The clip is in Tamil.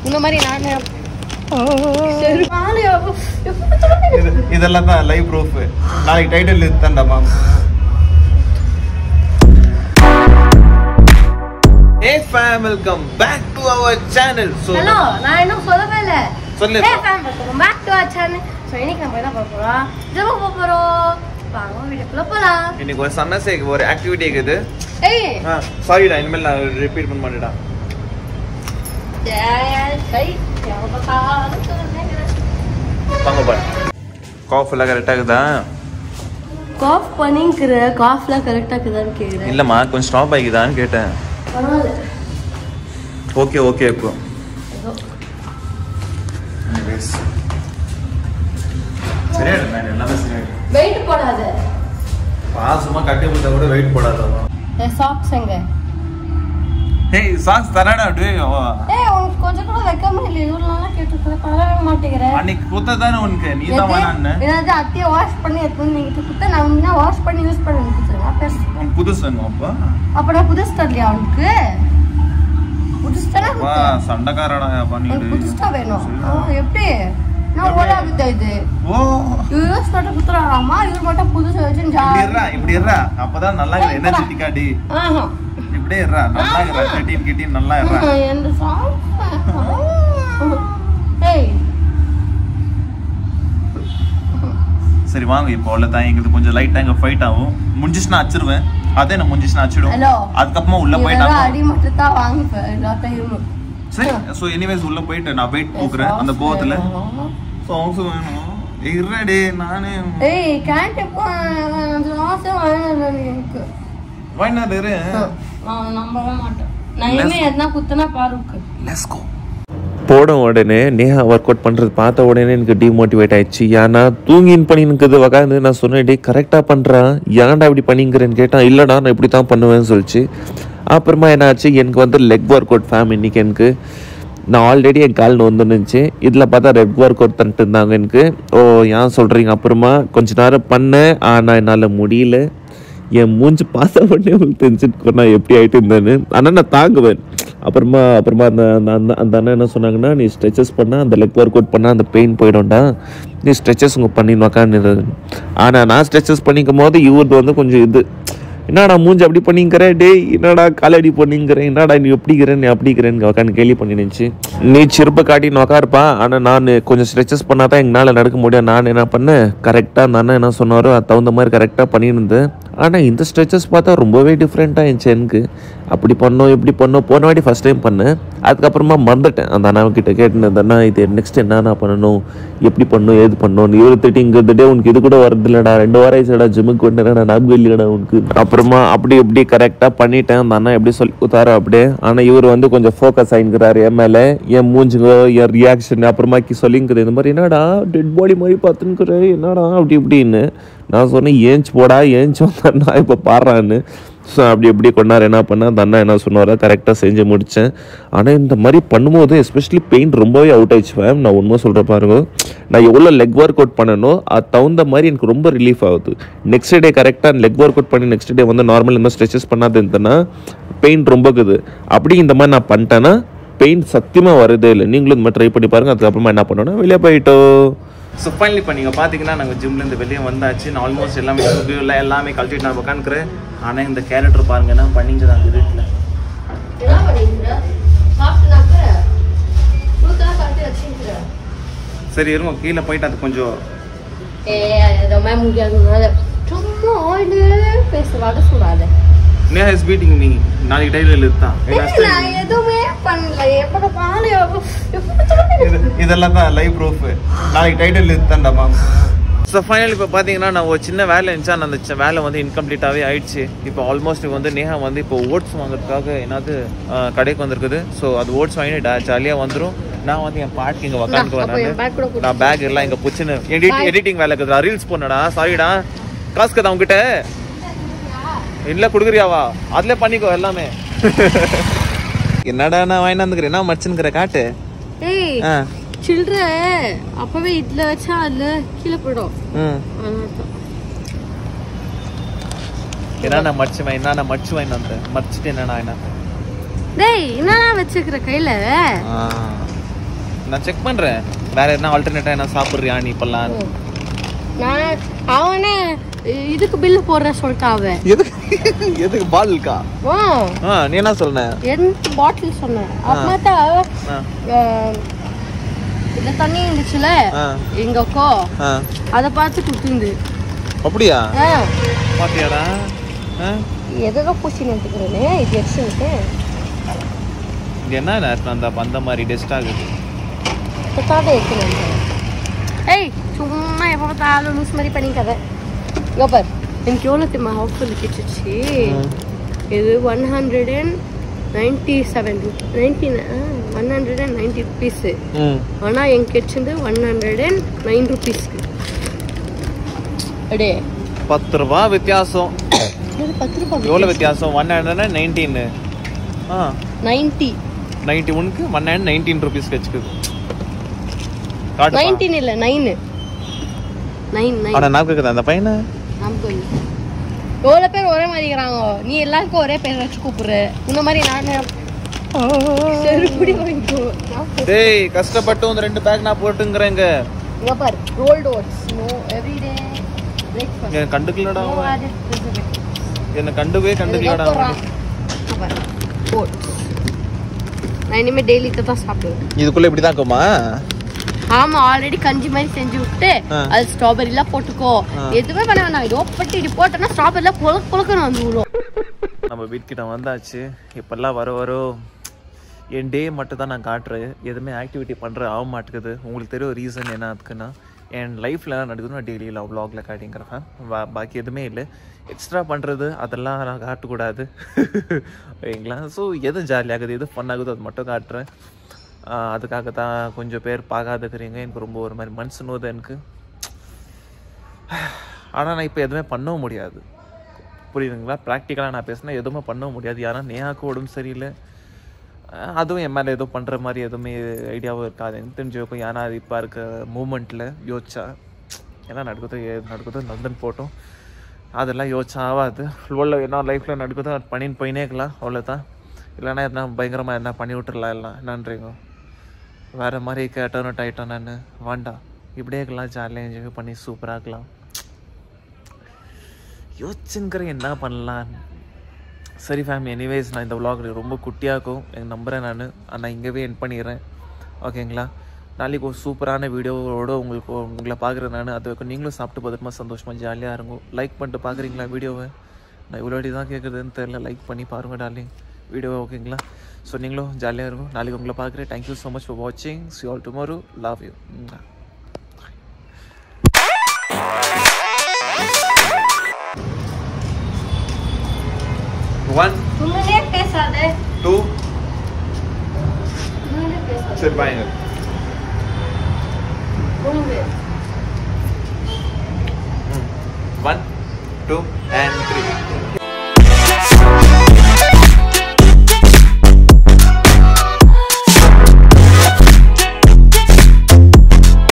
இந்த மாதிரி நான் சரி பாலு எப்படி சொல்லுங்க இது இதெல்லாம் தான் லைவ் ப்ரூஃப் நாளைக்கு டைட்டில் இதுதான்டா மேம் ஏ ஃபேம் welcome back to our channel so hello நான் இன்னும் சொல்லவே இல்லை சொல்லு. Hey fam, welcome back to our channel. So, இன்னைக்கு நம்ம என்ன பார்க்க போறோம் ஜெப போக போறோம் வாங்க வீட்டுக்குள்ள போலாம் இன்னைக்கு ஒரு சன்னசேக்கு ஒரு ஆக்டிவிட்டி இருக்குது ஏய் ஆ சாரிடா இனிமேல் நான் ரிப்பீட் பண்ண மாட்டேடா ஏய், கை எவன் பார்த்தாலும் சொல்லுங்க. வாங்க பாரு காஃப் எல்லாம் கரெக்டாக இருக்குதா காஃப் பண்ணிங்கிற காஃப்லாம் கரெக்டாக இருக்குதான்னு கேட்குறேன் இல்லைம்மா கொஞ்சம் ஸ்டாப் ஆகிக்குதான்னு கேட்டேன் பரவாயில்ல ஓகே ஓகே இப்போ ஏதோ. சரியாயிடும் man, எல்லாமே சரியாயிடும் வெயிட் போடாத சும்மா கட்டி கொடுத்தா கூட வெயிட் போடாதவா சாக்ஸ் எங்க ஹேய் சாக்ஸ் தராடா அப்படியே ஏய் உனக்கு கொஞ்சம் கூட வைக்காம இல்லை இவ்வளோ நாளாக கேட்டுருக்குது பரவாயில்ல மாட்டேங்கிறேன் அன்னைக்கு குத்த தானே உனக்கு நீ தான் வேணான்னு ஏதாவது அத்தையை வாஷ் பண்ணி எடுத்து நீங்க குத்த நான் முன்ன வாஷ் பண்ணி யூஸ் பண்ணி கொடுத்துருங்க பெருசு உனக்கு புதுசு வேணும் அப்போ அப்ப நான் புதுசு தரலையா அவனுக்கு புதுசு தானே வா கொடுத்தேன். சண்டைக்காரடா எனக்கு பண்ணிடு புதுசு தான் வேணும் ஆ, எப்படி நான் ஓடாதுதா இது ஓ இவர் யூஸ் மட்டும் குத்துறாராமா இவர் மட்டும் புதுசு வச்சு இப்படி ஜா- இருடா இப்படி இருடா அப்பதான் நல்லா ஏய், எனர்ஜெட்டிக் காடி ஆஹா. இப்படியே இருடா நல்லா இருடா கட்டின் கிட்டின் நல்லா இருடா ஆஹா, எந்த song? ஏய் சரி வாங்க இப்போ அவ்வளோதான் எங்களுக்கு கொஞ்சம் லைட்டா இங்க ஃபைட் ஆகும் முடிஞ்சிச்சுனா அச்சிருவேன் அதே நான் முடிஞ்சிச்சுனா அச்சிடும் ஹலோ அதுக்கப்புறமா உள்ள இவரெல்லாம் போயிட்டாங்க அடி மட்டும் தான் வாங்கிப்பேன் எல்லாத்தையும் சரி ஸோ எனிவேஸ் உள்ள போயிட்டு நான் வெயிட் தூக்குறேன் அந்த கோவத்துல சாங்ஸ் வேணும் இருடே நானே ஏய் கேன்டீன் போ அந்த மாசம் வாங்கினது எனக்கு வாங்கினாரு இரு நான் நம்பவே மாட்டேன் நான் இனிமே எதுனா குத்துனா பாருக்கு லெட்ஸ் கோ போன உடனே நேஹா ஒர்க் அவுட் பண்ணுறது பார்த்த உடனே எனக்கு டிமோட்டிவேட் ஆயிடுச்சு ஏன்னா தூங்கின் பண்ணினுக்குது உக்காந்து நான் சொன்னேன் டே கரெக்டாக பண்ணுறான் ஏன்டா இப்படி பண்ணிங்கிறேன்னு கேட்டான் இல்லைடா நான் இப்படி தான் பண்ணுவேன்னு சொல்லிச்சு அப்புறமா என்ன ஆச்சு எனக்கு வந்து லெக் ஒர்க் அவுட் ஃபேம் இன்னைக்கு எனக்கு நான் ஆல்ரெடி என் கால் வந்துருந்துச்சு இதில் பார்த்தா ரெக் ஒர்க் அவுட் தந்துட்டு இருந்தாங்க எனக்கு ஓ ஏன் சொல்கிறீங்க அப்புறமா கொஞ்ச நேரம் பண்ணேன் ஆனால் என்னால் முடியல என் மூஞ்சி பார்த்த உடனே உங்களுக்கு தெரிஞ்சுட்டு நான் எப்படி ஆகிட்டு இருந்தேன்னு ஆனால் நான் தாங்குவேன் அப்புறமா அப்புறமா அந்த அந்த அந்த அந்த அண்ணன் என்ன சொன்னாங்கன்னா நீ ஸ்ட்ரெச்சஸ் பண்ணால் அந்த லெக் ஒர்க் அவுட் பண்ணால் அந்த பெயின் போயிடும்டா நீ ஸ்ட்ரெச்சஸ் உங்கள் பண்ணி உக்காந்து ஆனால் நான் ஸ்ட்ரெச்சஸ் பண்ணிக்கும் போது இவர்து வந்து கொஞ்சம் இது என்னடா மூஞ்சி அப்படி பண்ணிங்கிற டேய் என்னடா காலடி பண்ணிங்கிற என்னடா நீ எப்படிங்கிற நீ அப்படிங்கிறேன்னு உட்காந்து கேள்வி பண்ணி நினச்சி நீ சிறப்பு காட்டி உக்காருப்பா ஆனால் நான் கொஞ்சம் ஸ்ட்ரெச்சஸ் பண்ணால் தான் எங்களால் நடக்க முடியும் நான் என்ன பண்ணேன் கரெக்டாக அந்த அண்ணன் என்ன சொன்னாரோ அது தகுந்த மாதிரி கரெக்டாக பண்ணியிருந்தேன் ஆனால் இந்த ஸ்ட்ரெச்சஸ் பார்த்தா ரொம்பவே டிஃப்ரெண்ட்டாக இருந்துச்சு எனக்கு அப்படி பண்ணோம் இப்படி பண்ணோம் போன வாட்டி ஃபஸ்ட் டைம் பண்ணேன் அதுக்கப்புறமா மறந்துட்டேன் அந்த அண்ணாக்கிட்ட கேட்டேன் அந்த அண்ணா இது நெக்ஸ்ட் என்னண்ணா பண்ணணும் எப்படி பண்ணணும் ஏது பண்ணணும் இவர் திட்டி இங்கே டே உனக்கு இது கூட வரது இல்லைடா ரெண்டு வாரம் ஆயிடுச்சுடா ஜிம்முக்கு வந்துடா ஞாபகம் இல்லைடா உனக்கு அப்புறமா அப்படி இப்படி கரெக்டாக பண்ணிட்டேன் அந்த அண்ணா எப்படி சொல்லி கொடுத்தாரு அப்படியே ஆனால் இவர் வந்து கொஞ்சம் ஃபோக்கஸ் ஆகிக்கிறாரு என் மேலே என் மூஞ்சுங்க என் ரியாக்ஷன் அப்புறமாக்கி சொல்லிங்கிறது இந்த மாதிரி என்னடா டெட் பாடி மாதிரி பார்த்துன்னுக்குற என்னடா அப்படி இப்படின்னு நான் சொன்னேன் ஏஞ்சி போடா ஏஞ்சி வந்தா இப்போ பாடுறான்னு ஸோ அப்படி எப்படி கொண்டாரு என்ன பண்ண அந்த அண்ணா என்ன சொன்னாரோ கரெக்டாக செஞ்சு முடித்தேன் ஆனால் இந்த மாதிரி பண்ணும்போது எஸ்பெஷலி பெயின் ரொம்பவே அவுட் ஆயிடுச்சு மேம் நான் உண்மை சொல்கிறேன் பாருங்க நான் எவ்வளோ லெக் ஒர்க் அவுட் பண்ணனோ அது தகுந்த மாதிரி எனக்கு ரொம்ப ரிலீஃப் ஆகுது நெக்ஸ்ட் டே கரெக்டாக லெக் ஒர்க் அவுட் பண்ணி நெக்ஸ்ட் டே வந்து நார்மல் இந்த மாதிரி ஸ்ட்ரெச்சஸ் பண்ணாது இருந்தேன்னா பெயின் ரொம்ப இருக்குது அப்படி இந்த மாதிரி நான் பண்ணிட்டேன்னா பெயின் சத்தியமாக வருதே இல்லை நீங்களும் இந்த மாதிரி ட்ரை பண்ணி பாருங்க அதுக்கப்புறமா என்ன பண்ணணும் வெளியே போயிட்டோம் ஸோ ஃபைனலி இப்போ நீங்கள் பார்த்தீங்கன்னா நாங்கள் ஜிம்லேருந்து வெளியே வந்தாச்சு நான் ஆல்மோஸ்ட் எல்லாமே இல்லை எல்லாமே கழட்டிட்டு நான் உட்காந்துக்கிறேன் ஆனால் இந்த கேரக்டர் பாருங்க என்ன பண்ணிங்கிறாங்க வீட்டில் என்ன பண்ணிக்கிற சாப்பிட்டுனாக்க கொடுத்தா கட்டி வச்சுக்கிற சரி இருங்க கீழே போயிட்டு அது கொஞ்சம் ஏ ரொம்ப முடியாது சும்மா ஆயிலே பேச வர சொல்லாத நேஹா இஸ் பீட்டிங் மீ நாளைக்கு டைலர் தான் நான் எதுவுமே பண்ணல எப்பட பாலு எப்படி சொல்லுங்க இது இதெல்லாம் தான் லைவ் ப்ரூஃப் நாளைக்கு டைட்டில் இதுதான்டா மேம் ஸோ ஃபைனல் இப்போ பார்த்தீங்கன்னா நான் ஒரு சின்ன வேலை இருந்துச்சு அந்த சி- வேலை வந்து இன்கம்ப்ளீட்டாகவே ஆயிடுச்சு இப்போ ஆல்மோஸ்ட் வந்து நேஹா வந்து இப்போ ஓட்ஸ் வாங்குறதுக்காக என்னது அஹ், கடைக்கு வந்திருக்குது ஸோ அது ஓட்ஸ் வாங்கிட்டு ஜாலியாக வந்துடும் நான் வந்து என் பாட்டுக்கு இங்கே உக்காந்துக்குவேன் அப்போ என் நான் பேக் கூட கொடு. நான் பேக் எல்லாம் இங்கே புச்சுன்னு எடிட் எடிட்டிங் வேலை இருக்குதுடா ரீல்ஸ் போனடா சாரிடா காசு கதா உங்ககிட்ட இல்லை கொடுக்குறியாவா அதில் பண்ணிக்கோ எல்லாமே என்னடா நான் வாங்கிட்டு வந்துக்கிறேன் என்ன மடிச்சுன்னுக்கிற காட்டு ஏய் ஆ சில்லற அப்பவே இதுல வச்சா அதுல கீழே போயிடும் ம் அதனாலதான். என்னென்ன மடிச்சு வாங்கி என்னென்ன மடிச்சு வாங்கி வந்தேன் மடிச்சுட்டு என்னென்ன என்ன டேய் என்னடா வச்சுக்கிற கையில நான் செக் பண்றேன் வேற என்ன ஆல்டர்னேட்டா என்ன சாப்பிடுறியா நீ இப்பெல்லாம் நான் அவனே இதுக்கு பில்லு போடுற சொல்லிட்டான் அவன் எதுக்கு எதுக்கு பால் இருக்கா ஆ, ஆ நீ என்ன சொன்ன எந்த பாட்டில் சொன்னேன் அப்பமாத்தா ஆ, இந்த தண்ணி இருந்துச்சுல ஆ, எங்க அக்கா ஆ. அதை பார்த்து கொடுத்துருந்து அப்படியா ஆ பாத்தியாடா ஆ? எதோ பூச்சி நினைக்கிறேனே இது எக்ஸனுக்கு இங்க என்ன நேரத்துல அந்த அந்த மாதிரி டெஸ்ட் ஆகுது சுத்தாத இருக்கணும் ஏய் சும்மா எப்போ பார்த்தாலும் லூஸ் மாதிரி பண்ணிக்காத இங்க பார் எனக்கு எவ்வளோ தெரியுமா ஹவுஸ்ஃபுல் கிடச்சிச்சு இது one hundred and ninety seven ninety one hundred and ninety rupees ம் ஆனால் எங்க கிடச்சிருந்து ஒன் ஹண்ட்ரட் அண்ட் நைன் ருபீஸ்க்கு அடே பத்து ரூபா வித்தியாசம் இது பத்து ரூபாய் எவ்வளோ வித்தியாசம் ஒன் ஹண்ட்ரட் நைன்டீன் ஆ நைன்டி நைன்டி ஒனுக்கு ஒன் ஹண்ட்ரட் நைன்டீன் ருபீஸ் வச்சுக்குது காட்டுப்பா. நைன்டீன் இல்லை நைனு நைன் நைன் ஆனா நான் கேக்குது அந்த பையனை நமக்கு எவ்வளோ பேர் ஒரே மாதிரி இருக்கிறாங்க நீ எல்லாருக்கும் ஒரே பேர் வச்சு கூப்பிடுற இந்த மாதிரி நான் செருப்படி வாங்கிக்கோ நான் போ- டேய் கஷ்டப்பட்டு இந்த ரெண்டு பேக் நான் போட்டுங்கிறேங்க இங்க பாரு rolled oats no everyday breakfast எனக்கு கண்டுக்கலடா நோ அவன். ஆடட் ப்ரிசர்வேட்டிவ் என்ன கண்டுவே கண்டுக்கலடா அவன். ஓட்ஸ் நான் இனிமே டெய்லி இதை தான் சாப்பிடுவேன் இதுக்குள்ள இப்படிதான் இருக்குமா ஆமா ஆல்ரெடி கஞ்சி மாதிரி செஞ்சு விட்டு ஆ. அது ஸ்ட்ராபெரிலாம் போட்டுக்கோ ஆ. எதுவுமே பண்ண வேணாம் இது ஓப்பட்டு இப்படி போட்டோன்னா ஸ்ட்ராபெரிலாம் புழக்க புழக்கணும் வந்து விழும் நம்ம வீட்டுக்கிட்ட வந்தாச்சு இப்பெல்லாம் வர வரும் என் டே மட்டும் தான் நான் காட்டுறேன் எதுவுமே ஆக்டிவிட்டி பண்ணுற ஆக மாட்டேங்குது உங்களுக்கு தெரியும் ரீசன் என்ன அதுக்குன்னா என் லைஃப்பில் என்ன நடக்குதுன்னு நான் டெய்லி லவ் வ்ளாகில் காட்டிங்கிறேன் பா பாக்கி எதுவுமே இல்லை எக்ஸ்ட்ரா பண்ணுறது அதெல்லாம் நான் காட்டக்கூடாது ஓகேங்களா ஸோ எது ஜாலியாகுது எது ஃபன் ஆகுது அது மட்டும் காட்டுறேன் ஆஹ் அதுக்காக தான் கொஞ்சம் பேர் பார்க்காதுக்கிறீங்க எனக்கு ரொம்ப ஒரு மாதிரி மனசு நோது எனக்கு ஆனால் நான் இப்போ எதுவுமே பண்ணவும் முடியாது புரியுதுங்களா ப்ராக்டிக்கலாக நான் பேசினா எதுவுமே பண்ண முடியாது யாரா நேயாக்கு உடம்பு சரியில்லை அஹ் அதுவும் என் மேலே எதுவும் பண்ணுற மாதிரி எதுவுமே ஐடியாவும் இருக்காது எனக்கு தெரிஞ்சு வைக்கும் ஏன்னா அது இப்போ இருக்க மூமெண்ட்டில் யோசிச்சா என்ன நடக்குதோ ஏது நடக்குதோ நந்தன் போட்டோம் அதெல்லாம் யோசிச்சா ஆகாது உள்ள என்ன லைஃப்பில் நடக்குதோ அது பண்ணின்னு போயினே இருக்கலாம் அவ்வளோதான் இல்லைன்னா எதனா பயங்கரமாக எதனா பண்ணி விட்டுறலாம் எல்லாம் என்னன்றீங்க வேறு மாதிரி கேட்டோன்னு டைட்டோம் நான் வேண்டாம் இப்படியே இருக்கலாம் ஜாலியாக என்ஜாய் பண்ணி சூப்பராக இருக்கலாம் யோசிச்சுங்கிற என்ன பண்ணலாம் சரி ஃபேம் எனிவேஸ் நான் இந்த vlog ரொம்ப குட்டியாக்கும் எனக்கு நம்புகிறேன் நான் ஆனால் இங்கேவே என் பண்ணிடுறேன் ஓகேங்களா நாளைக்கு ஒரு சூப்பரான வீடியோவோட உங்களுக்கு உங்களை பார்க்குறேன் நான் அது வரைக்கும் நீங்களும் சாப்பிட்டு பத்திரமா சந்தோஷமாக ஜாலியாக இருக்கும் லைக் பண்ணிட்டு பார்க்குறீங்களா வீடியோவை நான் இவ்வளோ வாட்டி தான் கேட்குறதுன்னு தெரில லைக் பண்ணி பாருங்கள் டார்லிங் வீடியோவை ஓகேங்களா ஸோ நீங்களும் ஜாலியாக இருக்கும் நாளைக்கு உங்களை பார்க்குறேன் தேங்க்யூ ஸோ மச் ஃபார் வாட்சிங் see all tomorrow love you ஒன் சும்மாவே பேசாத டூ சும்மாவே பேசாத சரி பாருங்க ஒன்று One, two, and three.